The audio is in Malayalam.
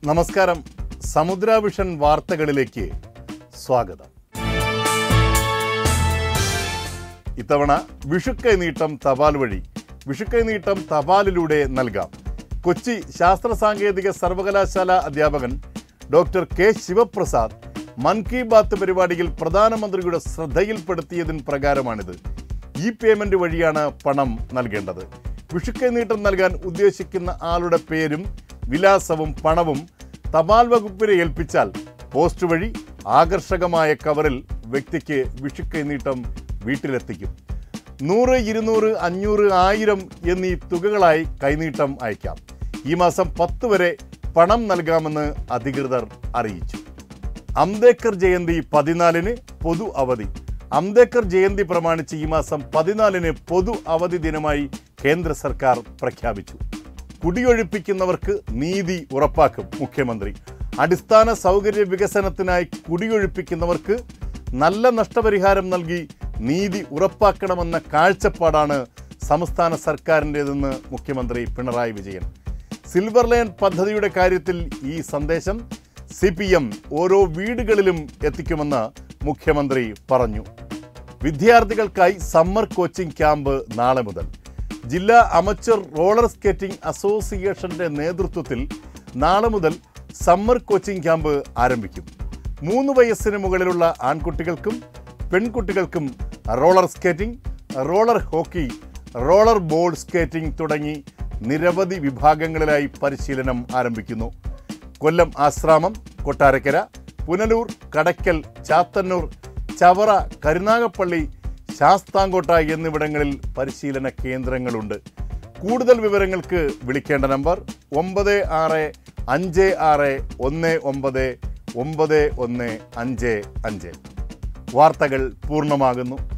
നമസ്കാരം സമുദ്രാവിഷൻ വാർത്തകളിലേക്ക് സ്വാഗതം ഇത്തവണ വിഷുക്കൈ നീട്ടം തപാൽ വഴി വിഷുക്കൈ നീട്ടം തപാലിലൂടെ നൽകാം കൊച്ചി ശാസ്ത്ര സാങ്കേതിക സർവകലാശാല അധ്യാപകൻ ഡോക്ടർ കെ ശിവപ്രസാദ് മൻ കി ബാത്ത് പരിപാടിയിൽ പ്രധാനമന്ത്രിയുടെ ശ്രദ്ധയിൽപ്പെടുത്തിയതിന് പ്രകാരമാണിത് ഈ പേയ്മെന്റ് വഴിയാണ് പണം നൽകേണ്ടത് വിഷുക്കൈ നീട്ടം നൽകാൻ ഉദ്ദേശിക്കുന്ന ആളുടെ പേരും വിലാസവും പണവും തപാൽ വകുപ്പിനെ ഏൽപ്പിച്ചാൽ പോസ്റ്റ് വഴി ആകർഷകമായ കവറിൽ വ്യക്തിക്ക് വിഷുക്കൈ നീട്ടം വീട്ടിലെത്തിക്കും നൂറ് ഇരുന്നൂറ് അഞ്ഞൂറ് ആയിരം എന്നീ തുകകളായി കൈനീട്ടം അയക്കാം ഈ മാസം പത്ത് വരെ പണം നൽകാമെന്ന് അധികൃതർ അറിയിച്ചു അംബേദ്കർ ജയന്തി പതിനാലിന് പൊതു അവധി അംബേദ്കർ ജയന്തി പ്രമാണിച്ച് ഈ മാസം പതിനാലിന് പൊതു അവധി ദിനമായി കേന്ദ്ര സർക്കാർ പ്രഖ്യാപിച്ചു കുടിയൊഴിപ്പിക്കുന്നവർക്ക് നീതി ഉറപ്പാക്കും മുഖ്യമന്ത്രി അടിസ്ഥാന സൗകര്യ വികസനത്തിനായി കുടിയൊഴിപ്പിക്കുന്നവർക്ക് നല്ല നഷ്ടപരിഹാരം നൽകി നീതി ഉറപ്പാക്കണമെന്ന കാഴ്ചപ്പാടാണ് സംസ്ഥാന സർക്കാരിൻ്റെതെന്ന് മുഖ്യമന്ത്രി പിണറായി വിജയൻ സിൽവർ ലൈൻ പദ്ധതിയുടെ കാര്യത്തിൽ ഈ സന്ദേശം സി പി എം ഓരോ വീടുകളിലും എത്തിക്കുമെന്ന് മുഖ്യമന്ത്രി പറഞ്ഞു വിദ്യാർത്ഥികൾക്കായി സമ്മർ കോച്ചിംഗ് ക്യാമ്പ് നാളെ മുതൽ ജില്ലാ അമച്ചർ റോളർ സ്കേറ്റിംഗ് അസോസിയേഷന്റെ നേതൃത്വത്തിൽ നാളെ മുതൽ സമ്മർ കോച്ചിംഗ് ക്യാമ്പ് ആരംഭിക്കും മൂന്ന് വയസ്സിന് മുകളിലുള്ള ആൺകുട്ടികൾക്കും പെൺകുട്ടികൾക്കും roller skating roller hockey roller ball skating തുടങ്ങി നിരവധി വിഭാഗങ്ങളിലായി പരിശീലനം ആരംഭിക്കുന്നു കൊല്ലം ആശ്രാമം കൊട്ടാരക്കര പുനലൂർ കടയ്ക്കൽ ചാത്തന്നൂർ ചവറ കരുനാഗപ്പള്ളി ശാസ്താംകോട്ട എന്നിവിടങ്ങളിൽ പരിശീലന കേന്ദ്രങ്ങളുണ്ട് കൂടുതൽ വിവരങ്ങൾക്ക് വിളിക്കേണ്ട നമ്പർ ഒമ്പത് ആറ് അഞ്ച് ആറ് ഒന്ന് ഒമ്പത് ഒമ്പത് ഒന്ന് അഞ്ച് അഞ്ച് വാർത്തകൾ പൂർണ്ണമാകുന്നു